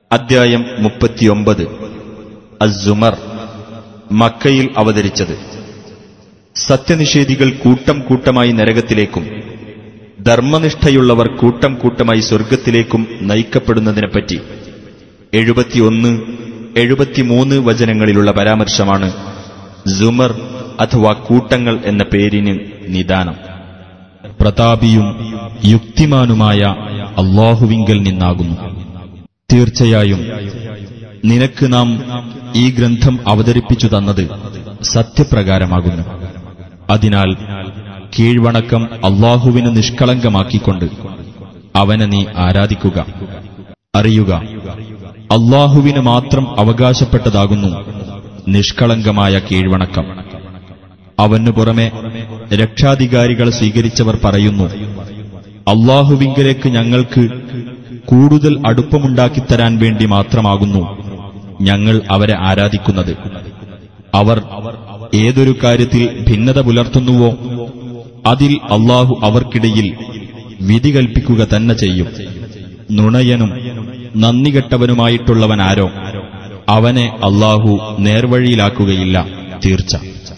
അദ്ധ്യായം മുപ്പത്തിയൊമ്പത് അസുമർ മക്കയിൽ അവതരിച്ചത് സത്യനിഷേധികൾ കൂട്ടം കൂട്ടമായി നരകത്തിലേക്കും ധർമ്മനിഷ്ഠയുള്ളവർ കൂട്ടം കൂട്ടമായി സ്വർഗത്തിലേക്കും നയിക്കപ്പെടുന്നതിനെപ്പറ്റി എഴുപത്തിയൊന്ന് എഴുപത്തിമൂന്ന് വചനങ്ങളിലുള്ള പരാമർശമാണ് സുമർ അഥവാ കൂട്ടങ്ങൾ എന്ന പേരിന് നിദാനം പ്രതാപിയും യുക്തിമാനുമായ അള്ളാഹുവിങ്കൽ നിന്നാകുന്നു തീർച്ചയായും നിനക്ക് നാം ഈ ഗ്രന്ഥം അവതരിപ്പിച്ചു തന്നത് സത്യപ്രകാരമാകുന്നു അതിനാൽ കീഴ്വണക്കം അള്ളാഹുവിന് നിഷ്കളങ്കമാക്കിക്കൊണ്ട് അവനെ നീ ആരാധിക്കുക അറിയുക അള്ളാഹുവിന് മാത്രം അവകാശപ്പെട്ടതാകുന്നു നിഷ്കളങ്കമായ കീഴ്വണക്കം അവനു പുറമെ രക്ഷാധികാരികൾ സ്വീകരിച്ചവർ പറയുന്നു അള്ളാഹുവിങ്കലേക്ക് ഞങ്ങൾക്ക് കൂടുതൽ അടുപ്പമുണ്ടാക്കിത്തരാൻ വേണ്ടി മാത്രമാകുന്നു ഞങ്ങൾ അവരെ ആരാധിക്കുന്നത് അവർ ഏതൊരു കാര്യത്തിൽ ഭിന്നത പുലർത്തുന്നുവോ അതിൽ അള്ളാഹു അവർക്കിടയിൽ വിധി കൽപ്പിക്കുക തന്നെ ചെയ്യും നുണയനും നന്ദികെട്ടവനുമായിട്ടുള്ളവനാരോ അവനെ അള്ളാഹു നേർവഴിയിലാക്കുകയില്ല തീർച്ച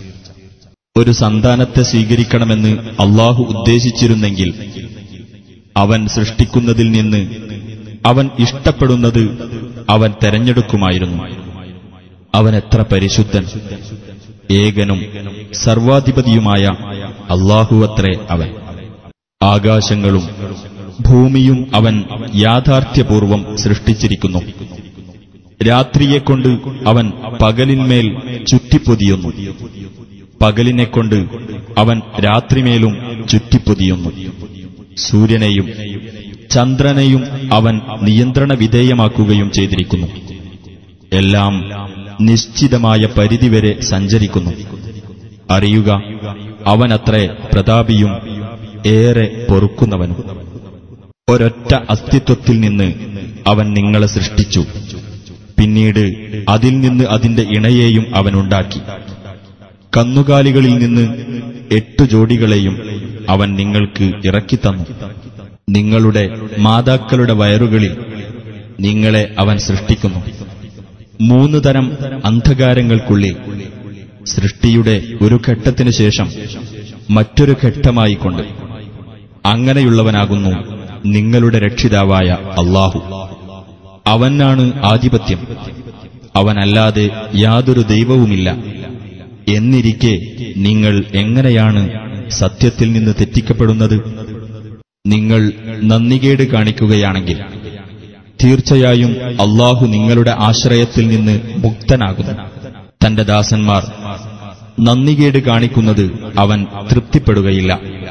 ഒരു സന്താനത്തെ സ്വീകരിക്കണമെന്ന് അള്ളാഹു ഉദ്ദേശിച്ചിരുന്നെങ്കിൽ അവൻ സൃഷ്ടിക്കുന്നതിൽ നിന്ന് അവൻ ഇഷ്ടപ്പെടുന്നത് അവൻ തെരഞ്ഞെടുക്കുമായിരുന്നു അവൻ എത്ര പരിശുദ്ധൻ ഏകനും സർവാധിപതിയുമായ അള്ളാഹുവത്രേ അവൻ ആകാശങ്ങളും ഭൂമിയും അവൻ യാഥാർത്ഥ്യപൂർവം സൃഷ്ടിച്ചിരിക്കുന്നു രാത്രിയെക്കൊണ്ട് അവൻ പകലിന്മേൽ ചുറ്റിപ്പൊതിയുന്നു പകലിനെക്കൊണ്ട് അവൻ രാത്രിമേലും ചുറ്റിപ്പൊതിയുന്നു സൂര്യനെയും ചന്ദ്രനെയും അവൻ നിയന്ത്രണ വിധേയമാക്കുകയും ചെയ്തിരിക്കുന്നു എല്ലാം നിശ്ചിതമായ പരിധിവരെ സഞ്ചരിക്കുന്നു അറിയുക അവനത്രേ പ്രതാപിയും ഏറെ പൊറുക്കുന്നവനും ഒരൊറ്റ അസ്തിത്വത്തിൽ നിന്ന് അവൻ നിങ്ങളെ സൃഷ്ടിച്ചു പിന്നീട് അതിൽ നിന്ന് അതിന്റെ ഇണയെയും അവനുണ്ടാക്കി കന്നുകാലികളിൽ നിന്ന് എട്ടു ജോഡികളെയും അവൻ നിങ്ങൾക്ക് ഇറക്കിത്തന്നു നിങ്ങളുടെ മാതാക്കളുടെ വയറുകളിൽ നിങ്ങളെ അവൻ സൃഷ്ടിക്കുന്നു മൂന്ന് തരം അന്ധകാരങ്ങൾക്കുള്ളിൽ സൃഷ്ടിയുടെ ഒരു ഘട്ടത്തിനു ശേഷം മറ്റൊരു ഘട്ടമായിക്കൊണ്ട് അങ്ങനെയുള്ളവനാകുന്നു നിങ്ങളുടെ രക്ഷിതാവായ അള്ളാഹു അവനാണ് ആധിപത്യം അവനല്ലാതെ യാതൊരു ദൈവവുമില്ല എന്നിരിക്കെ നിങ്ങൾ എങ്ങനെയാണ് സത്യത്തിൽ നിന്ന് തെറ്റിക്കപ്പെടുന്നത് നിങ്ങൾ നന്ദികേട് കാണിക്കുകയാണെങ്കിൽ തീർച്ചയായും അള്ളാഹു നിങ്ങളുടെ ആശ്രയത്തിൽ നിന്ന് മുക്തനാകുന്നു തന്റെ ദാസന്മാർ നന്ദികേട് കാണിക്കുന്നത് അവൻ തൃപ്തിപ്പെടുകയില്ല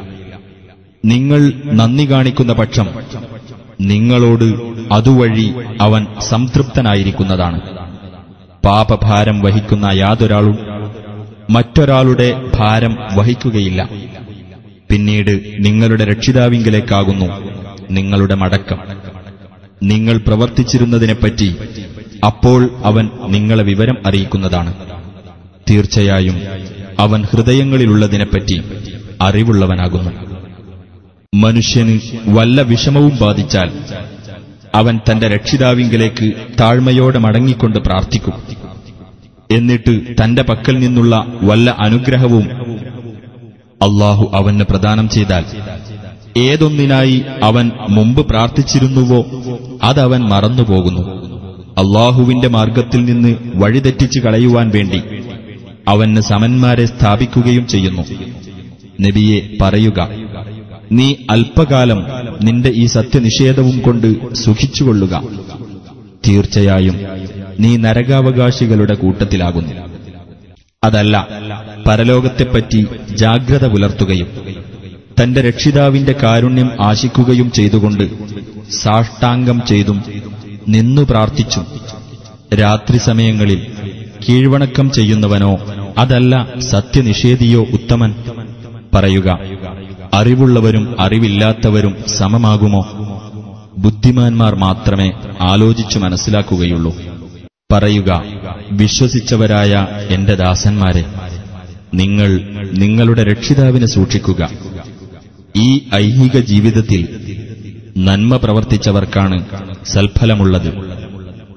നിങ്ങൾ നന്ദി കാണിക്കുന്ന പക്ഷം നിങ്ങളോട് അതുവഴി അവൻ സംതൃപ്തനായിരിക്കുന്നതാണ് പാപഭാരം വഹിക്കുന്ന യാതൊരാളും മറ്റൊരാളുടെ ഭാരം വഹിക്കുകയില്ല പിന്നീട് നിങ്ങളുടെ രക്ഷിതാവിങ്കലേക്കാകുന്നു നിങ്ങളുടെ മടക്കം നിങ്ങൾ പ്രവർത്തിച്ചിരുന്നതിനെപ്പറ്റി അപ്പോൾ അവൻ നിങ്ങളെ വിവരം അറിയിക്കുന്നതാണ് തീർച്ചയായും അവൻ ഹൃദയങ്ങളിലുള്ളതിനെപ്പറ്റി അറിവുള്ളവനാകുന്നു മനുഷ്യന് വല്ല വിഷമവും ബാധിച്ചാൽ അവൻ തന്റെ രക്ഷിതാവിങ്കലേക്ക് താഴ്മയോടെ മടങ്ങിക്കൊണ്ട് പ്രാർത്ഥിക്കും എന്നിട്ട് തന്റെ പക്കൽ നിന്നുള്ള വല്ല അനുഗ്രഹവും അള്ളാഹു അവന് പ്രദാനം ചെയ്താൽ ഏതൊന്നിനായി അവൻ മുമ്പ് പ്രാർത്ഥിച്ചിരുന്നുവോ അതവൻ മറന്നുപോകുന്നു അള്ളാഹുവിന്റെ മാർഗത്തിൽ നിന്ന് വഴിതെറ്റിച്ചു കളയുവാൻ വേണ്ടി അവന് സമന്മാരെ സ്ഥാപിക്കുകയും ചെയ്യുന്നു നബിയെ പറയുക നീ അല്പകാലം നിന്റെ ഈ സത്യനിഷേധവും കൊണ്ട് സുഖിച്ചുകൊള്ളുക തീർച്ചയായും നീ നരകാവകാശികളുടെ കൂട്ടത്തിലാകുന്നു അതല്ല പരലോകത്തെപ്പറ്റി ജാഗ്രത പുലർത്തുകയും തന്റെ രക്ഷിതാവിന്റെ കാരുണ്യം ആശിക്കുകയും ചെയ്തുകൊണ്ട് സാഷ്ടാംഗം ചെയ്തും നിന്നു പ്രാർത്ഥിച്ചും രാത്രി സമയങ്ങളിൽ കീഴ്വണക്കം ചെയ്യുന്നവനോ അതല്ല സത്യനിഷേധിയോ ഉത്തമൻ പറയുക അറിവുള്ളവരും അറിവില്ലാത്തവരും സമമാകുമോ ബുദ്ധിമാന്മാർ മാത്രമേ ആലോചിച്ചു മനസ്സിലാക്കുകയുള്ളൂ പറയുക വിശ്വസിച്ചവരായ എന്റെ ദാസന്മാരെ നിങ്ങൾ നിങ്ങളുടെ രക്ഷിതാവിനെ സൂക്ഷിക്കുക ഈ ഐഹിക ജീവിതത്തിൽ നന്മ പ്രവർത്തിച്ചവർക്കാണ് സൽഫലമുള്ളത്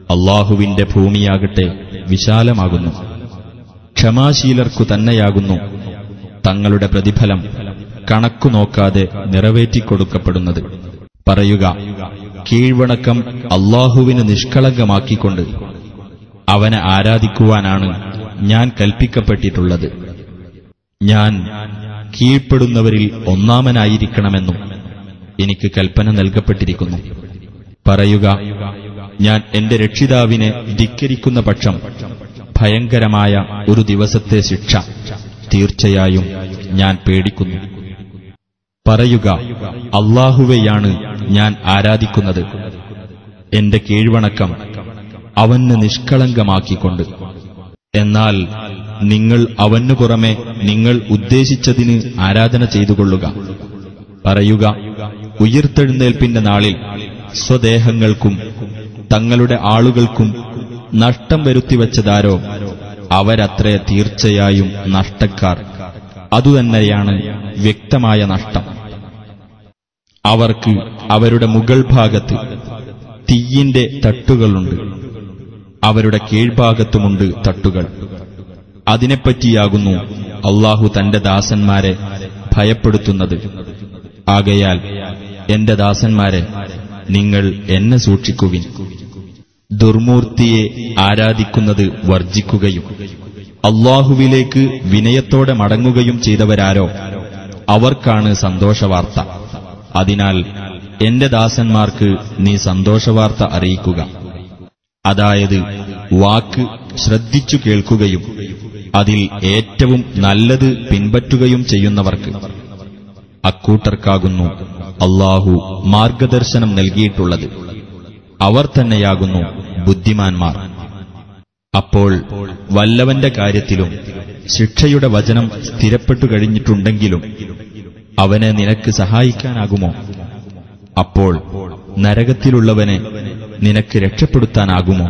അള്ളാഹുവിന്റെ ഭൂമിയാകട്ടെ വിശാലമാകുന്നു ക്ഷമാശീലർക്കു തന്നെയാകുന്നു തങ്ങളുടെ പ്രതിഫലം കണക്കു നോക്കാതെ നിറവേറ്റിക്കൊടുക്കപ്പെടുന്നത് പറയുക കീഴ്വണക്കം അള്ളാഹുവിന് നിഷ്കളങ്കമാക്കിക്കൊണ്ട് അവനെ ആരാധിക്കുവാനാണ് ഞാൻ കൽപ്പിക്കപ്പെട്ടിട്ടുള്ളത് ഞാൻ കീഴ്പ്പെടുന്നവരിൽ ഒന്നാമനായിരിക്കണമെന്നും എനിക്ക് കൽപ്പന നൽകപ്പെട്ടിരിക്കുന്നു പറയുക ഞാൻ എന്റെ രക്ഷിതാവിനെ ധിക്കരിക്കുന്ന പക്ഷം ഭയങ്കരമായ ഒരു ദിവസത്തെ ശിക്ഷ തീർച്ചയായും ഞാൻ പേടിക്കുന്നു പറയുക അള്ളാഹുവെയാണ് ഞാൻ ആരാധിക്കുന്നത് എന്റെ കീഴ്വണക്കം അവന് നിഷ്കളങ്കമാക്കിക്കൊണ്ട് എന്നാൽ നിങ്ങൾ അവനു പുറമെ നിങ്ങൾ ഉദ്ദേശിച്ചതിന് ആരാധന ചെയ്തുകൊള്ളുക പറയുക ഉയിർത്തെഴുന്നേൽപ്പിന്റെ നാളിൽ സ്വദേഹങ്ങൾക്കും തങ്ങളുടെ ആളുകൾക്കും നഷ്ടം വരുത്തിവച്ചതാരോ അവരത്രേ തീർച്ചയായും നഷ്ടക്കാർ അതുതന്നെയാണ് വ്യക്തമായ നഷ്ടം അവർക്ക് അവരുടെ മുകൾ ഭാഗത്ത് തീയിന്റെ തട്ടുകളുണ്ട് അവരുടെ കീഴ്ഭാഗത്തുമുണ്ട് തട്ടുകൾ അതിനെപ്പറ്റിയാകുന്നു അള്ളാഹു തന്റെ ദാസന്മാരെ ഭയപ്പെടുത്തുന്നത് ആകയാൽ എന്റെ ദാസന്മാരെ നിങ്ങൾ എന്നെ സൂക്ഷിക്കുവിൻ ദുർമൂർത്തിയെ ആരാധിക്കുന്നത് വർജിക്കുകയും അള്ളാഹുവിലേക്ക് വിനയത്തോടെ മടങ്ങുകയും ചെയ്തവരാരോ അവർക്കാണ് സന്തോഷവാർത്ത അതിനാൽ എന്റെ ദാസന്മാർക്ക് നീ സന്തോഷവാർത്ത അറിയിക്കുക അതായത് വാക്ക് ശ്രദ്ധിച്ചു കേൾക്കുകയും അതിൽ ഏറ്റവും നല്ലത് പിൻപറ്റുകയും ചെയ്യുന്നവർക്ക് അക്കൂട്ടർക്കാകുന്നു അള്ളാഹു മാർഗദർശനം നൽകിയിട്ടുള്ളത് അവർ തന്നെയാകുന്നു ബുദ്ധിമാന്മാർ അപ്പോൾ വല്ലവന്റെ കാര്യത്തിലും ശിക്ഷയുടെ വചനം സ്ഥിരപ്പെട്ടു കഴിഞ്ഞിട്ടുണ്ടെങ്കിലും അവനെ നിനക്ക് സഹായിക്കാനാകുമോ അപ്പോൾ നരകത്തിലുള്ളവനെ നിനക്ക് രക്ഷപ്പെടുത്താനാകുമോ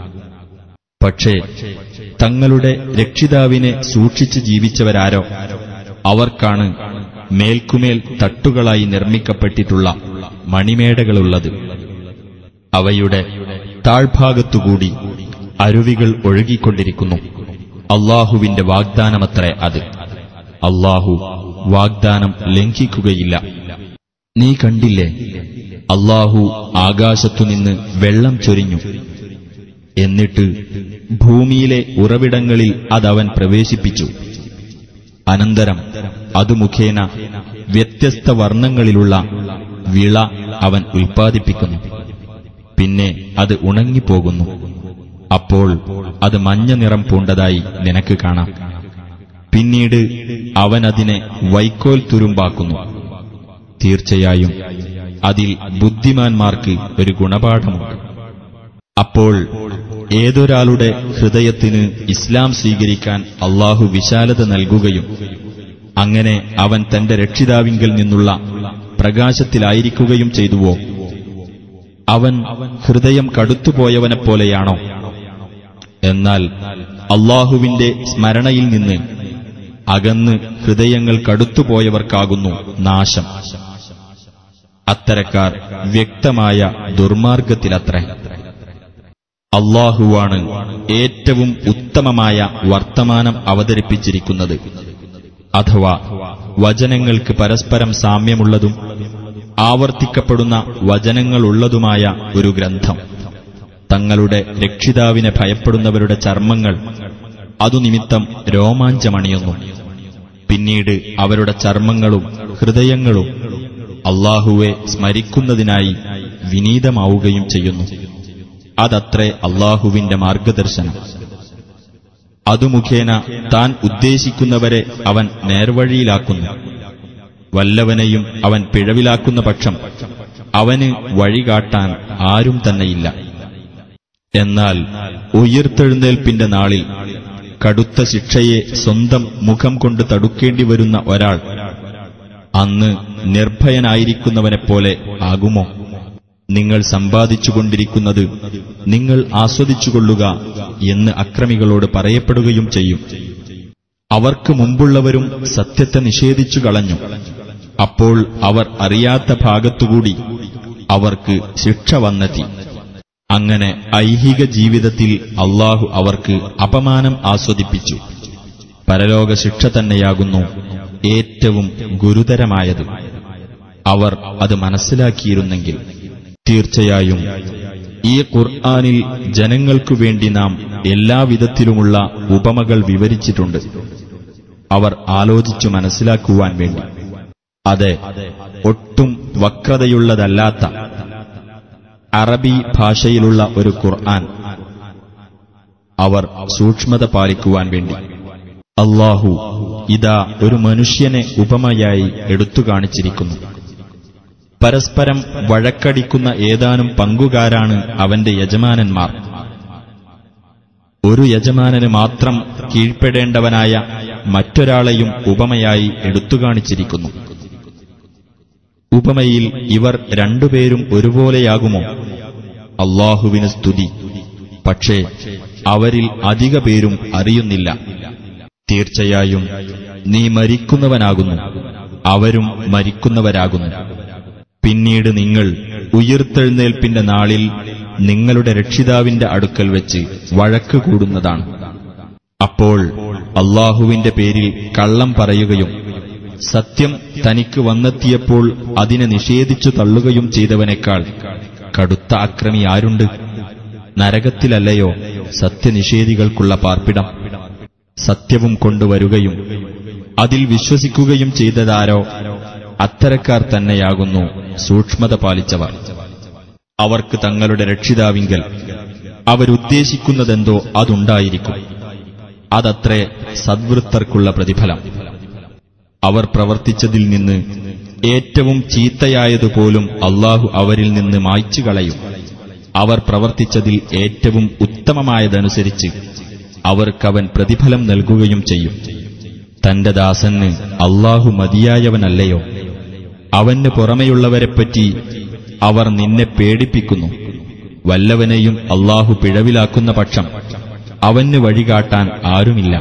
പക്ഷേ തങ്ങളുടെ രക്ഷിതാവിനെ സൂക്ഷിച്ച് ജീവിച്ചവരാരോ അവർക്കാണ് മേൽക്കുമേൽ തട്ടുകളായി നിർമ്മിക്കപ്പെട്ടിട്ടുള്ള മണിമേടകളുള്ളത് അവയുടെ താഴ്ഭാഗത്തുകൂടി അരുവികൾ ഒഴുകിക്കൊണ്ടിരിക്കുന്നു അള്ളാഹുവിന്റെ വാഗ്ദാനമത്രേ അത് അള്ളാഹു വാഗ്ദാനം ലംഘിക്കുകയില്ല നീ കണ്ടില്ലേ അള്ളാഹു ആകാശത്തുനിന്ന് വെള്ളം ചൊരിഞ്ഞു എന്നിട്ട് ഭൂമിയിലെ ഉറവിടങ്ങളിൽ അതവൻ പ്രവേശിപ്പിച്ചു അനന്തരം അതു മുഖേന വ്യത്യസ്ത വർണ്ണങ്ങളിലുള്ള വിള അവൻ ഉൽപ്പാദിപ്പിക്കുന്നു പിന്നെ അത് ഉണങ്ങിപ്പോകുന്നു അപ്പോൾ അത് മഞ്ഞ നിറം പൂണ്ടതായി നിനക്ക് കാണാം പിന്നീട് അവൻ അതിനെ വൈക്കോൽ തുരുമ്പാക്കുന്നു തീർച്ചയായും അതിൽ ബുദ്ധിമാന്മാർക്ക് ഒരു ഗുണപാഠമുണ്ട് അപ്പോൾ ഏതൊരാളുടെ ഹൃദയത്തിന് ഇസ്ലാം സ്വീകരിക്കാൻ അള്ളാഹു വിശാലത നൽകുകയും അങ്ങനെ അവൻ തന്റെ രക്ഷിതാവിങ്കിൽ നിന്നുള്ള പ്രകാശത്തിലായിരിക്കുകയും ചെയ്തുവോ അവൻ ഹൃദയം കടുത്തുപോയവനെപ്പോലെയാണോ എന്നാൽ അള്ളാഹുവിന്റെ സ്മരണയിൽ നിന്ന് അകന്ന് ഹൃദയങ്ങൾ കടുത്തുപോയവർക്കാകുന്നു നാശം അത്തരക്കാർ വ്യക്തമായ ദുർമാർഗത്തിലത്രേ അള്ളാഹുവാണ് ഏറ്റവും ഉത്തമമായ വർത്തമാനം അവതരിപ്പിച്ചിരിക്കുന്നത് അഥവാ വചനങ്ങൾക്ക് പരസ്പരം സാമ്യമുള്ളതും ആവർത്തിക്കപ്പെടുന്ന വചനങ്ങളുള്ളതുമായ ഒരു ഗ്രന്ഥം തങ്ങളുടെ രക്ഷിതാവിനെ ഭയപ്പെടുന്നവരുടെ ചർമ്മങ്ങൾ അതുനിമിത്തം രോമാഞ്ചമണിയുന്നു പിന്നീട് അവരുടെ ചർമ്മങ്ങളും ഹൃദയങ്ങളും അള്ളാഹുവെ സ്മരിക്കുന്നതിനായി വിനീതമാവുകയും ചെയ്യുന്നു അതത്രേ അള്ളാഹുവിന്റെ മാർഗദർശനം അതു മുഖേന താൻ ഉദ്ദേശിക്കുന്നവരെ അവൻ നേർവഴിയിലാക്കുന്നു വല്ലവനെയും അവൻ പിഴവിലാക്കുന്ന പക്ഷം അവന് വഴികാട്ടാൻ ആരും തന്നെയില്ല എന്നാൽ ഉയിർത്തെഴുന്നേൽപ്പിന്റെ നാളിൽ കടുത്ത ശിക്ഷയെ സ്വന്തം മുഖം കൊണ്ട് തടുക്കേണ്ടി വരുന്ന ഒരാൾ അന്ന് നിർഭയനായിരിക്കുന്നവനെപ്പോലെ ആകുമോ നിങ്ങൾ സമ്പാദിച്ചുകൊണ്ടിരിക്കുന്നത് നിങ്ങൾ ആസ്വദിച്ചുകൊള്ളുക എന്ന് അക്രമികളോട് പറയപ്പെടുകയും ചെയ്യും അവർക്ക് മുമ്പുള്ളവരും സത്യത്തെ നിഷേധിച്ചു കളഞ്ഞു അപ്പോൾ അവർ അറിയാത്ത ഭാഗത്തുകൂടി അവർക്ക് ശിക്ഷ വന്നെത്തി അങ്ങനെ ഐഹിക ജീവിതത്തിൽ അള്ളാഹു അവർക്ക് അപമാനം ആസ്വദിപ്പിച്ചു പരലോക ശിക്ഷ തന്നെയാകുന്നു ഏറ്റവും ഗുരുതരമായത് അവർ അത് മനസ്സിലാക്കിയിരുന്നെങ്കിൽ തീർച്ചയായും ഈ ഖുർആാനിൽ ജനങ്ങൾക്കു വേണ്ടി നാം എല്ലാവിധത്തിലുമുള്ള ഉപമകൾ വിവരിച്ചിട്ടുണ്ട് അവർ ആലോചിച്ചു മനസ്സിലാക്കുവാൻ വേണ്ടി അതെ ഒട്ടും വക്രതയുള്ളതല്ലാത്ത അറബി ഭാഷയിലുള്ള ഒരു ഖുർആൻ അവർ സൂക്ഷ്മത പാലിക്കുവാൻ വേണ്ടി അള്ളാഹു ഇതാ ഒരു മനുഷ്യനെ ഉപമയായി എടുത്തു കാണിച്ചിരിക്കുന്നു പരസ്പരം വഴക്കടിക്കുന്ന ഏതാനും പങ്കുകാരാണ് അവന്റെ യജമാനന്മാർ ഒരു യജമാനന് മാത്രം കീഴ്പ്പെടേണ്ടവനായ മറ്റൊരാളെയും ഉപമയായി എടുത്തുകാണിച്ചിരിക്കുന്നു ഉപമയിൽ ഇവർ രണ്ടുപേരും ഒരുപോലെയാകുമോ അള്ളാഹുവിന് സ്തുതി പക്ഷേ അവരിൽ അധിക പേരും അറിയുന്നില്ല തീർച്ചയായും നീ മരിക്കുന്നവനാകുന്നു അവരും മരിക്കുന്നവരാകുന്നു പിന്നീട് നിങ്ങൾ ഉയിർത്തെഴുന്നേൽപ്പിന്റെ നാളിൽ നിങ്ങളുടെ രക്ഷിതാവിന്റെ അടുക്കൽ വെച്ച് വഴക്ക് കൂടുന്നതാണ് അപ്പോൾ അള്ളാഹുവിന്റെ പേരിൽ കള്ളം പറയുകയും സത്യം തനിക്ക് വന്നെത്തിയപ്പോൾ അതിനെ നിഷേധിച്ചു തള്ളുകയും ചെയ്തവനേക്കാൾ കടുത്ത അക്രമി ആരുണ്ട് നരകത്തിലല്ലയോ സത്യനിഷേധികൾക്കുള്ള പാർപ്പിടം സത്യവും കൊണ്ടുവരുകയും അതിൽ വിശ്വസിക്കുകയും ചെയ്തതാരോ അത്തരക്കാർ തന്നെയാകുന്നു സൂക്ഷ്മത പാലിച്ചവർ അവർക്ക് തങ്ങളുടെ രക്ഷിതാവിങ്കൽ അവരുദ്ദേശിക്കുന്നതെന്തോ അതുണ്ടായിരിക്കും അതത്രേ സദ്വൃത്തർക്കുള്ള പ്രതിഫലം അവർ പ്രവർത്തിച്ചതിൽ നിന്ന് ഏറ്റവും ചീത്തയായതുപോലും അള്ളാഹു അവരിൽ നിന്ന് മായ്ച്ചു കളയും അവർ പ്രവർത്തിച്ചതിൽ ഏറ്റവും ഉത്തമമായതനുസരിച്ച് അവർക്കവൻ പ്രതിഫലം നൽകുകയും ചെയ്യും തന്റെ ദാസന് അള്ളാഹു മതിയായവനല്ലയോ അവന് പുറമെയുള്ളവരെപ്പറ്റി അവർ നിന്നെ പേടിപ്പിക്കുന്നു വല്ലവനെയും അള്ളാഹു പിഴവിലാക്കുന്ന പക്ഷം അവന് വഴികാട്ടാൻ ആരുമില്ല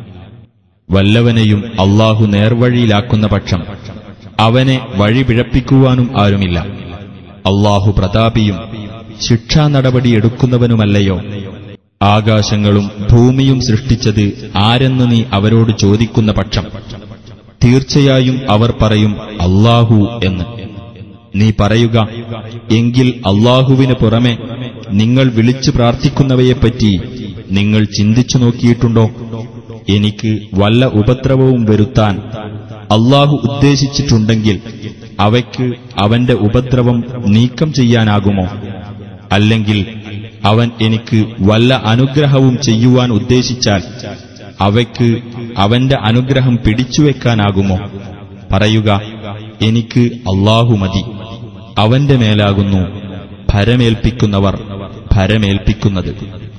വല്ലവനെയും അള്ളാഹു നേർവഴിയിലാക്കുന്ന പക്ഷം അവനെ വഴി പിഴപ്പിക്കുവാനും ആരുമില്ല അള്ളാഹു പ്രതാപിയും ശിക്ഷാ നടപടി എടുക്കുന്നവനുമല്ലയോ ആകാശങ്ങളും ഭൂമിയും സൃഷ്ടിച്ചത് ആരെന്ന് നീ അവരോട് ചോദിക്കുന്ന പക്ഷം തീർച്ചയായും അവർ പറയും അള്ളാഹു എന്ന് നീ പറയുക എങ്കിൽ അള്ളാഹുവിന് പുറമെ നിങ്ങൾ വിളിച്ചു പ്രാർത്ഥിക്കുന്നവയെപ്പറ്റി നിങ്ങൾ ചിന്തിച്ചു നോക്കിയിട്ടുണ്ടോ എനിക്ക് വല്ല ഉപദ്രവവും വരുത്താൻ അള്ളാഹു ഉദ്ദേശിച്ചിട്ടുണ്ടെങ്കിൽ അവയ്ക്ക് അവന്റെ ഉപദ്രവം നീക്കം ചെയ്യാനാകുമോ അല്ലെങ്കിൽ അവൻ എനിക്ക് വല്ല അനുഗ്രഹവും ചെയ്യുവാൻ ഉദ്ദേശിച്ചാൽ അവയ്ക്ക് അവന്റെ അനുഗ്രഹം പിടിച്ചുവെക്കാനാകുമോ പറയുക എനിക്ക് അള്ളാഹു മതി അവന്റെ മേലാകുന്നു ഭരമേൽപ്പിക്കുന്നവർ ഭരമേൽപ്പിക്കുന്നത്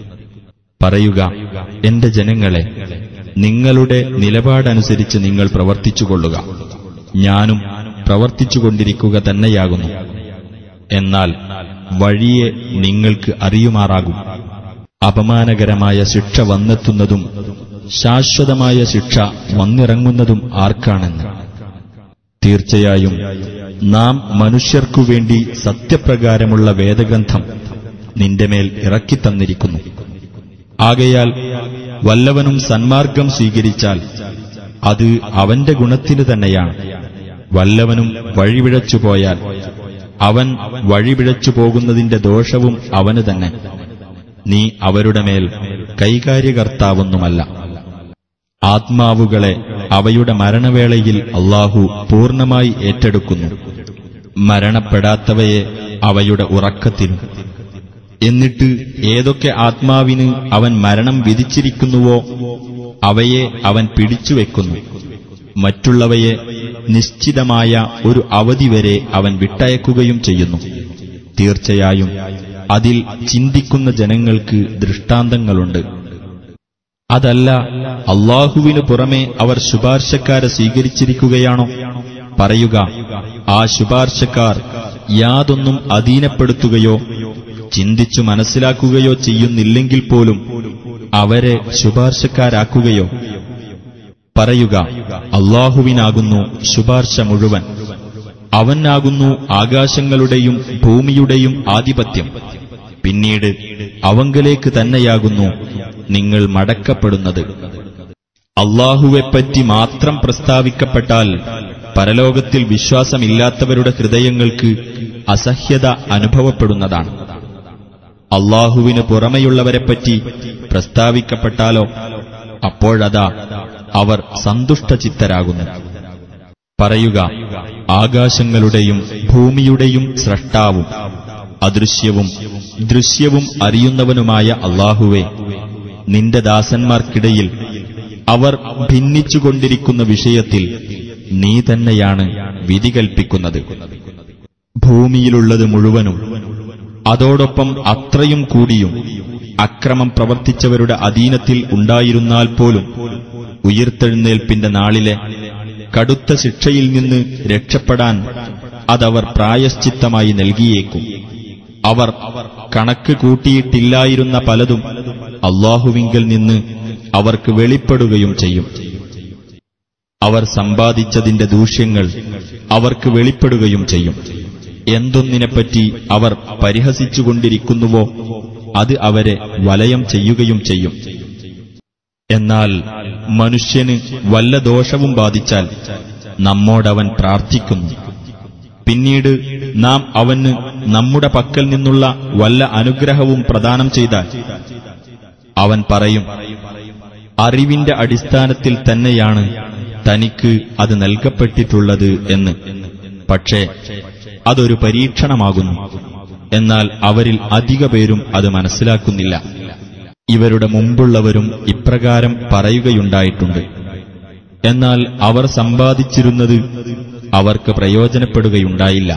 പറയുക എന്റെ ജനങ്ങളെ നിങ്ങളുടെ നിലപാടനുസരിച്ച് നിങ്ങൾ പ്രവർത്തിച്ചുകൊള്ളുക ഞാനും പ്രവർത്തിച്ചുകൊണ്ടിരിക്കുക തന്നെയാകുന്നു എന്നാൽ വഴിയെ നിങ്ങൾക്ക് അറിയുമാറാകും അപമാനകരമായ ശിക്ഷ വന്നെത്തുന്നതും ശാശ്വതമായ ശിക്ഷ വന്നിറങ്ങുന്നതും ആർക്കാണെന്ന് തീർച്ചയായും നാം മനുഷ്യർക്കു വേണ്ടി സത്യപ്രകാരമുള്ള വേദഗ്രന്ഥം നിന്റെ മേൽ ഇറക്കിത്തന്നിരിക്കുന്നു ആകയാൽ വല്ലവനും സന്മാർഗം സ്വീകരിച്ചാൽ അത് അവന്റെ ഗുണത്തിനു തന്നെയാണ് വല്ലവനും വഴിപിഴച്ചു പോയാൽ അവൻ വഴിപിഴച്ചു പോകുന്നതിന്റെ ദോഷവും അവന് തന്നെ നീ അവരുടെ മേൽ കൈകാര്യകർത്താവൊന്നുമല്ല ആത്മാവുകളെ അവയുടെ മരണവേളയിൽ അള്ളാഹു പൂർണ്ണമായി ഏറ്റെടുക്കുന്നു മരണപ്പെടാത്തവയെ അവയുടെ ഉറക്കത്തിലും എന്നിട്ട് ഏതൊക്കെ ആത്മാവിന് അവൻ മരണം വിധിച്ചിരിക്കുന്നുവോ അവയെ അവൻ പിടിച്ചുവെക്കുന്നു മറ്റുള്ളവയെ നിശ്ചിതമായ ഒരു അവധി വരെ അവൻ വിട്ടയക്കുകയും ചെയ്യുന്നു തീർച്ചയായും അതിൽ ചിന്തിക്കുന്ന ജനങ്ങൾക്ക് ദൃഷ്ടാന്തങ്ങളുണ്ട് അതല്ല അള്ളാഹുവിനു പുറമെ അവർ ശുപാർശക്കാരെ സ്വീകരിച്ചിരിക്കുകയാണോ പറയുക ആ ശുപാർശക്കാർ യാതൊന്നും അധീനപ്പെടുത്തുകയോ ചിന്തിച്ചു മനസ്സിലാക്കുകയോ ചെയ്യുന്നില്ലെങ്കിൽ പോലും അവരെ ശുപാർശക്കാരാക്കുകയോ പറയുക അള്ളാഹുവിനാകുന്നു ശുപാർശ മുഴുവൻ അവനാകുന്നു ആകാശങ്ങളുടെയും ഭൂമിയുടെയും ആധിപത്യം പിന്നീട് അവങ്കലേക്ക് തന്നെയാകുന്നു നിങ്ങൾ മടക്കപ്പെടുന്നത് അള്ളാഹുവെപ്പറ്റി മാത്രം പ്രസ്താവിക്കപ്പെട്ടാൽ പരലോകത്തിൽ വിശ്വാസമില്ലാത്തവരുടെ ഹൃദയങ്ങൾക്ക് അസഹ്യത അനുഭവപ്പെടുന്നതാണ് അള്ളാഹുവിന് പുറമെയുള്ളവരെപ്പറ്റി പ്രസ്താവിക്കപ്പെട്ടാലോ അപ്പോഴതാ അവർ സന്തുഷ്ടചിത്തരാകുന്നു പറയുക ആകാശങ്ങളുടെയും ഭൂമിയുടെയും സ്രഷ്ടാവും അദൃശ്യവും ദൃശ്യവും അറിയുന്നവനുമായ അള്ളാഹുവെ നിന്റെ ദാസന്മാർക്കിടയിൽ അവർ ഭിന്നിച്ചുകൊണ്ടിരിക്കുന്ന വിഷയത്തിൽ നീ തന്നെയാണ് വിധി കൽപ്പിക്കുന്നത് ഭൂമിയിലുള്ളത് മുഴുവനും അതോടൊപ്പം അത്രയും കൂടിയും അക്രമം പ്രവർത്തിച്ചവരുടെ അധീനത്തിൽ ഉണ്ടായിരുന്നാൽ പോലും ഉയിർത്തെഴുന്നേൽപ്പിന്റെ നാളിലെ കടുത്ത ശിക്ഷയിൽ നിന്ന് രക്ഷപ്പെടാൻ അതവർ പ്രായശ്ചിത്തമായി നൽകിയേക്കും അവർ കണക്ക് കൂട്ടിയിട്ടില്ലായിരുന്ന പലതും അള്ളാഹുവിങ്കൽ നിന്ന് അവർക്ക് വെളിപ്പെടുകയും ചെയ്യും അവർ സമ്പാദിച്ചതിന്റെ ദൂഷ്യങ്ങൾ അവർക്ക് വെളിപ്പെടുകയും ചെയ്യും എന്തൊന്നിനെപ്പറ്റി അവർ പരിഹസിച്ചുകൊണ്ടിരിക്കുന്നുവോ അത് അവരെ വലയം ചെയ്യുകയും ചെയ്യും എന്നാൽ മനുഷ്യന് വല്ല ദോഷവും ബാധിച്ചാൽ നമ്മോടവൻ പ്രാർത്ഥിക്കുന്നു പിന്നീട് നാം അവന് നമ്മുടെ പക്കൽ നിന്നുള്ള വല്ല അനുഗ്രഹവും പ്രദാനം ചെയ്താൽ അവൻ പറയും അറിവിന്റെ അടിസ്ഥാനത്തിൽ തന്നെയാണ് തനിക്ക് അത് നൽകപ്പെട്ടിട്ടുള്ളത് എന്ന് പക്ഷേ അതൊരു പരീക്ഷണമാകുന്നു എന്നാൽ അവരിൽ അധിക പേരും അത് മനസ്സിലാക്കുന്നില്ല ഇവരുടെ മുമ്പുള്ളവരും ഇപ്രകാരം പറയുകയുണ്ടായിട്ടുണ്ട് എന്നാൽ അവർ സമ്പാദിച്ചിരുന്നത് അവർക്ക് പ്രയോജനപ്പെടുകയുണ്ടായില്ല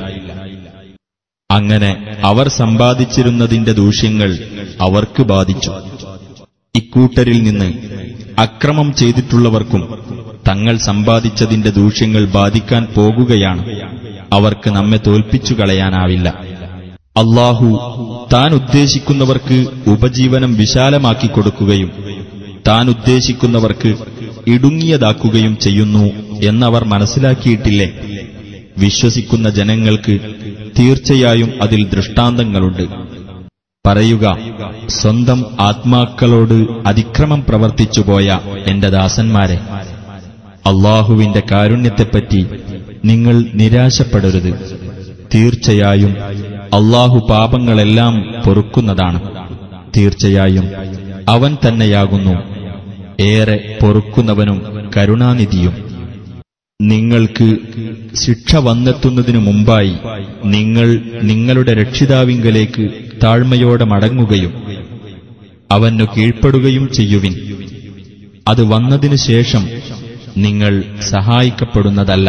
അങ്ങനെ അവർ സമ്പാദിച്ചിരുന്നതിന്റെ ദൂഷ്യങ്ങൾ അവർക്ക് ബാധിച്ചു ഇക്കൂട്ടരിൽ നിന്ന് അക്രമം ചെയ്തിട്ടുള്ളവർക്കും തങ്ങൾ സമ്പാദിച്ചതിന്റെ ദൂഷ്യങ്ങൾ ബാധിക്കാൻ പോകുകയാണ് അവർക്ക് നമ്മെ തോൽപ്പിച്ചു കളയാനാവില്ല അള്ളാഹു താൻ ഉദ്ദേശിക്കുന്നവർക്ക് ഉപജീവനം വിശാലമാക്കി കൊടുക്കുകയും താൻ ഉദ്ദേശിക്കുന്നവർക്ക് ഇടുങ്ങിയതാക്കുകയും ചെയ്യുന്നു എന്നവർ മനസ്സിലാക്കിയിട്ടില്ലേ വിശ്വസിക്കുന്ന ജനങ്ങൾക്ക് തീർച്ചയായും അതിൽ ദൃഷ്ടാന്തങ്ങളുണ്ട് പറയുക സ്വന്തം ആത്മാക്കളോട് അതിക്രമം പ്രവർത്തിച്ചുപോയ എന്റെ ദാസന്മാരെ അള്ളാഹുവിന്റെ കാരുണ്യത്തെപ്പറ്റി നിങ്ങൾ നിരാശപ്പെടരുത് തീർച്ചയായും അള്ളാഹു പാപങ്ങളെല്ലാം പൊറുക്കുന്നതാണ് തീർച്ചയായും അവൻ തന്നെയാകുന്നു ഏറെ പൊറുക്കുന്നവനും കരുണാനിധിയും നിങ്ങൾക്ക് ശിക്ഷ വന്നെത്തുന്നതിനു മുമ്പായി നിങ്ങൾ നിങ്ങളുടെ രക്ഷിതാവിങ്കലേക്ക് താഴ്മയോടെ മടങ്ങുകയും അവനു കീഴ്പ്പെടുകയും ചെയ്യുവിൻ അത് വന്നതിനു ശേഷം നിങ്ങൾ സഹായിക്കപ്പെടുന്നതല്ല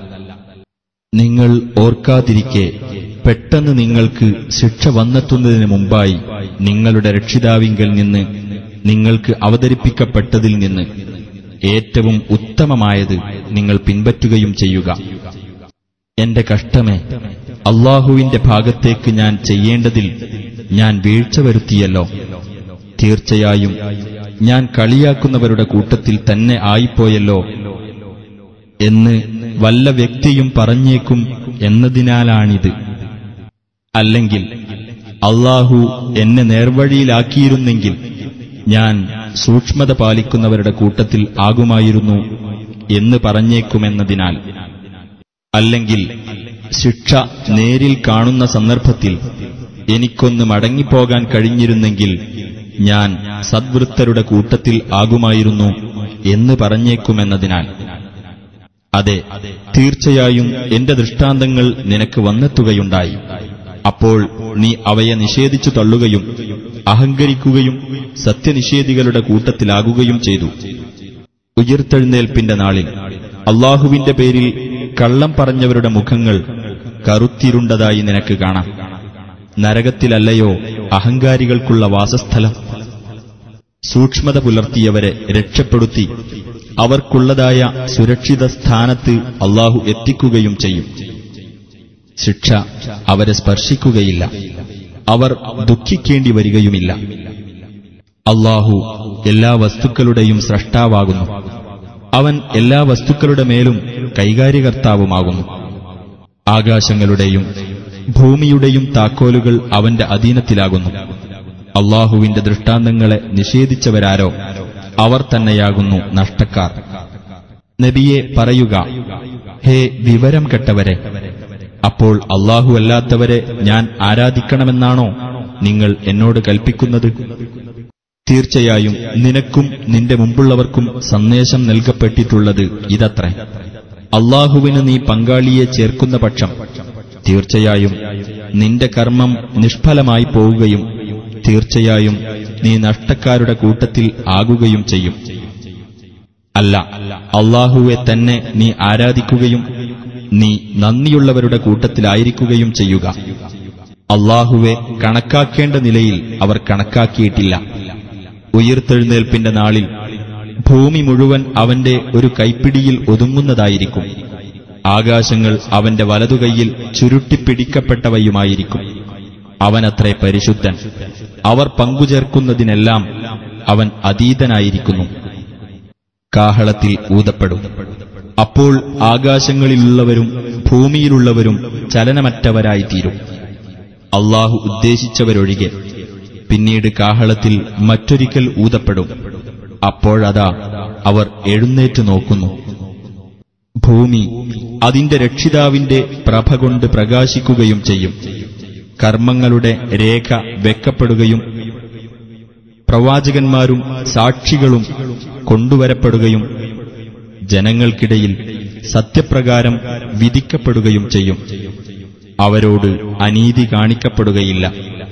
നിങ്ങൾ ഓർക്കാതിരിക്കെ പെട്ടെന്ന് നിങ്ങൾക്ക് ശിക്ഷ വന്നെത്തുന്നതിന് മുമ്പായി നിങ്ങളുടെ രക്ഷിതാവിങ്കൽ നിന്ന് നിങ്ങൾക്ക് അവതരിപ്പിക്കപ്പെട്ടതിൽ നിന്ന് ഏറ്റവും ഉത്തമമായത് നിങ്ങൾ പിൻപറ്റുകയും ചെയ്യുക എന്റെ കഷ്ടമേ അള്ളാഹുവിന്റെ ഭാഗത്തേക്ക് ഞാൻ ചെയ്യേണ്ടതിൽ ഞാൻ വീഴ്ച വരുത്തിയല്ലോ തീർച്ചയായും ഞാൻ കളിയാക്കുന്നവരുടെ കൂട്ടത്തിൽ തന്നെ ആയിപ്പോയല്ലോ എന്ന് വല്ല വ്യക്തിയും പറഞ്ഞേക്കും എന്നതിനാലാണിത് അല്ലെങ്കിൽ അള്ളാഹു എന്നെ നേർവഴിയിലാക്കിയിരുന്നെങ്കിൽ ഞാൻ സൂക്ഷ്മത പാലിക്കുന്നവരുടെ കൂട്ടത്തിൽ ആകുമായിരുന്നു എന്ന് പറഞ്ഞേക്കുമെന്നതിനാൽ അല്ലെങ്കിൽ ശിക്ഷ നേരിൽ കാണുന്ന സന്ദർഭത്തിൽ എനിക്കൊന്ന് മടങ്ങിപ്പോകാൻ കഴിഞ്ഞിരുന്നെങ്കിൽ ഞാൻ സദ്വൃത്തരുടെ കൂട്ടത്തിൽ ആകുമായിരുന്നു എന്ന് പറഞ്ഞേക്കുമെന്നതിനാൽ അതെ തീർച്ചയായും എന്റെ ദൃഷ്ടാന്തങ്ങൾ നിനക്ക് വന്നെത്തുകയുണ്ടായി അപ്പോൾ നീ അവയെ നിഷേധിച്ചു തള്ളുകയും അഹങ്കരിക്കുകയും സത്യനിഷേധികളുടെ കൂട്ടത്തിലാകുകയും ചെയ്തു ഉയർത്തെഴുന്നേൽപ്പിന്റെ നാളിൽ അള്ളാഹുവിന്റെ പേരിൽ കള്ളം പറഞ്ഞവരുടെ മുഖങ്ങൾ കറുത്തിരുണ്ടതായി നിനക്ക് കാണാം നരകത്തിലല്ലയോ അഹങ്കാരികൾക്കുള്ള വാസസ്ഥലം സൂക്ഷ്മത പുലർത്തിയവരെ രക്ഷപ്പെടുത്തി അവർക്കുള്ളതായ സുരക്ഷിത സ്ഥാനത്ത് അള്ളാഹു എത്തിക്കുകയും ചെയ്യും ശിക്ഷ അവരെ സ്പർശിക്കുകയില്ല അവർ ദുഃഖിക്കേണ്ടി വരികയുമില്ല അള്ളാഹു എല്ലാ വസ്തുക്കളുടെയും സ്രഷ്ടാവാകുന്നു അവൻ എല്ലാ വസ്തുക്കളുടെ മേലും കൈകാര്യകർത്താവുമാകുന്നു ആകാശങ്ങളുടെയും ഭൂമിയുടെയും താക്കോലുകൾ അവന്റെ അധീനത്തിലാകുന്നു അള്ളാഹുവിന്റെ ദൃഷ്ടാന്തങ്ങളെ നിഷേധിച്ചവരാരോ അവർ തന്നെയാകുന്നു നഷ്ടക്കാർ നബിയെ പറയുക ഹേ വിവരം കെട്ടവരെ അപ്പോൾ അള്ളാഹു അല്ലാത്തവരെ ഞാൻ ആരാധിക്കണമെന്നാണോ നിങ്ങൾ എന്നോട് കൽപ്പിക്കുന്നത് തീർച്ചയായും നിനക്കും നിന്റെ മുമ്പുള്ളവർക്കും സന്ദേശം നൽകപ്പെട്ടിട്ടുള്ളത് ഇതത്രേ അള്ളാഹുവിന് നീ പങ്കാളിയെ ചേർക്കുന്ന പക്ഷം തീർച്ചയായും നിന്റെ കർമ്മം നിഷ്ഫലമായി പോവുകയും തീർച്ചയായും നീ നഷ്ടക്കാരുടെ കൂട്ടത്തിൽ ആകുകയും ചെയ്യും അല്ല അള്ളാഹുവെ തന്നെ നീ ആരാധിക്കുകയും നീ നന്ദിയുള്ളവരുടെ കൂട്ടത്തിലായിരിക്കുകയും ചെയ്യുക അള്ളാഹുവെ കണക്കാക്കേണ്ട നിലയിൽ അവർ കണക്കാക്കിയിട്ടില്ല ഉയിർത്തെഴുന്നേൽപ്പിന്റെ നാളിൽ ഭൂമി മുഴുവൻ അവന്റെ ഒരു കൈപ്പിടിയിൽ ഒതുങ്ങുന്നതായിരിക്കും ആകാശങ്ങൾ അവന്റെ വലതുകൈയിൽ ചുരുട്ടിപ്പിടിക്കപ്പെട്ടവയുമായിരിക്കും അവനത്രേ പരിശുദ്ധൻ അവർ പങ്കുചേർക്കുന്നതിനെല്ലാം അവൻ അതീതനായിരിക്കുന്നു കാഹളത്തിൽ ഊതപ്പെടും അപ്പോൾ ആകാശങ്ങളിലുള്ളവരും ഭൂമിയിലുള്ളവരും ചലനമറ്റവരായിത്തീരും അള്ളാഹു ഉദ്ദേശിച്ചവരൊഴികെ പിന്നീട് കാഹളത്തിൽ മറ്റൊരിക്കൽ ഊതപ്പെടും അപ്പോഴതാ അവർ എഴുന്നേറ്റ് നോക്കുന്നു ഭൂമി അതിന്റെ രക്ഷിതാവിന്റെ പ്രഭ കൊണ്ട് പ്രകാശിക്കുകയും ചെയ്യും കർമ്മങ്ങളുടെ രേഖ വെക്കപ്പെടുകയും പ്രവാചകന്മാരും സാക്ഷികളും കൊണ്ടുവരപ്പെടുകയും ജനങ്ങൾക്കിടയിൽ സത്യപ്രകാരം വിധിക്കപ്പെടുകയും ചെയ്യും അവരോട് അനീതി കാണിക്കപ്പെടുകയില്ല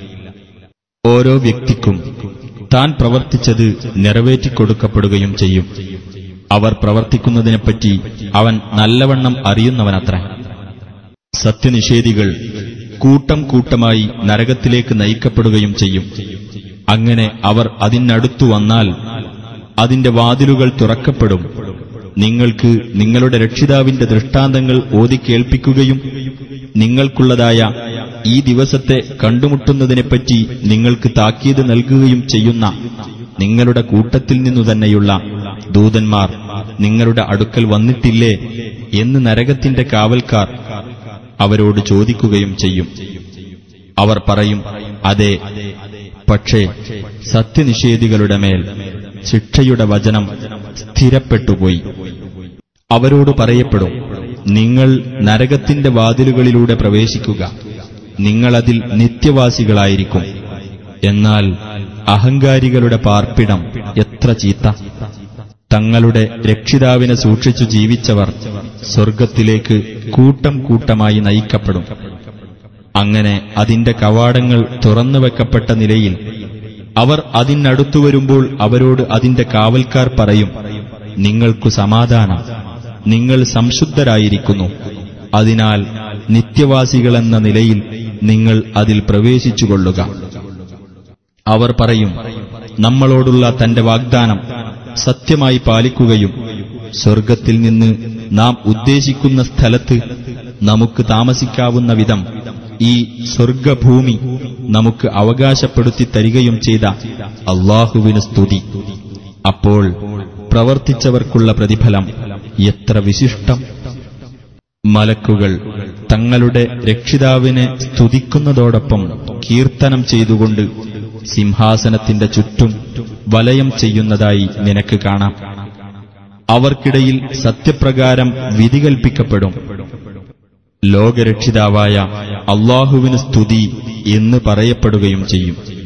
ഓരോ വ്യക്തിക്കും താൻ പ്രവർത്തിച്ചത് നിറവേറ്റിക്കൊടുക്കപ്പെടുകയും ചെയ്യും അവർ പ്രവർത്തിക്കുന്നതിനെപ്പറ്റി അവൻ നല്ലവണ്ണം അറിയുന്നവനത്ര സത്യനിഷേധികൾ കൂട്ടം കൂട്ടമായി നരകത്തിലേക്ക് നയിക്കപ്പെടുകയും ചെയ്യും അങ്ങനെ അവർ അതിനടുത്തു വന്നാൽ അതിന്റെ വാതിലുകൾ തുറക്കപ്പെടും നിങ്ങൾക്ക് നിങ്ങളുടെ രക്ഷിതാവിന്റെ ദൃഷ്ടാന്തങ്ങൾ ഓതി കേൾപ്പിക്കുകയും നിങ്ങൾക്കുള്ളതായ ഈ ദിവസത്തെ കണ്ടുമുട്ടുന്നതിനെപ്പറ്റി നിങ്ങൾക്ക് താക്കീത് നൽകുകയും ചെയ്യുന്ന നിങ്ങളുടെ കൂട്ടത്തിൽ നിന്നു തന്നെയുള്ള ദൂതന്മാർ നിങ്ങളുടെ അടുക്കൽ വന്നിട്ടില്ലേ എന്ന് നരകത്തിന്റെ കാവൽക്കാർ അവരോട് ചോദിക്കുകയും ചെയ്യും അവർ പറയും അതെ പക്ഷേ സത്യനിഷേധികളുടെ മേൽ ശിക്ഷയുടെ വചനം സ്ഥിരപ്പെട്ടുപോയി അവരോട് പറയപ്പെടും നിങ്ങൾ നരകത്തിന്റെ വാതിലുകളിലൂടെ പ്രവേശിക്കുക നിങ്ങളതിൽ നിത്യവാസികളായിരിക്കും എന്നാൽ അഹങ്കാരികളുടെ പാർപ്പിടം എത്ര ചീത്ത തങ്ങളുടെ രക്ഷിതാവിനെ സൂക്ഷിച്ചു ജീവിച്ചവർ സ്വർഗത്തിലേക്ക് കൂട്ടം കൂട്ടമായി നയിക്കപ്പെടും അങ്ങനെ അതിന്റെ കവാടങ്ങൾ തുറന്നുവെക്കപ്പെട്ട നിലയിൽ അവർ അതിനടുത്തു വരുമ്പോൾ അവരോട് അതിന്റെ കാവൽക്കാർ പറയും നിങ്ങൾക്കു സമാധാനം നിങ്ങൾ സംശുദ്ധരായിരിക്കുന്നു അതിനാൽ നിത്യവാസികളെന്ന നിലയിൽ നിങ്ങൾ അതിൽ പ്രവേശിച്ചുകൊള്ളുക അവർ പറയും നമ്മളോടുള്ള തന്റെ വാഗ്ദാനം സത്യമായി പാലിക്കുകയും സ്വർഗത്തിൽ നിന്ന് നാം ഉദ്ദേശിക്കുന്ന സ്ഥലത്ത് നമുക്ക് താമസിക്കാവുന്ന വിധം ഈ സ്വർഗഭൂമി നമുക്ക് അവകാശപ്പെടുത്തി തരികയും ചെയ്ത അള്ളാഹുവിന് സ്തുതി അപ്പോൾ പ്രവർത്തിച്ചവർക്കുള്ള പ്രതിഫലം എത്ര വിശിഷ്ടം മലക്കുകൾ തങ്ങളുടെ രക്ഷിതാവിനെ സ്തുതിക്കുന്നതോടൊപ്പം കീർത്തനം ചെയ്തുകൊണ്ട് സിംഹാസനത്തിന്റെ ചുറ്റും വലയം ചെയ്യുന്നതായി നിനക്ക് കാണാം അവർക്കിടയിൽ സത്യപ്രകാരം വിധി കൽപ്പിക്കപ്പെടും ലോകരക്ഷിതാവായ അള്ളാഹുവിന് സ്തുതി എന്ന് പറയപ്പെടുകയും ചെയ്യും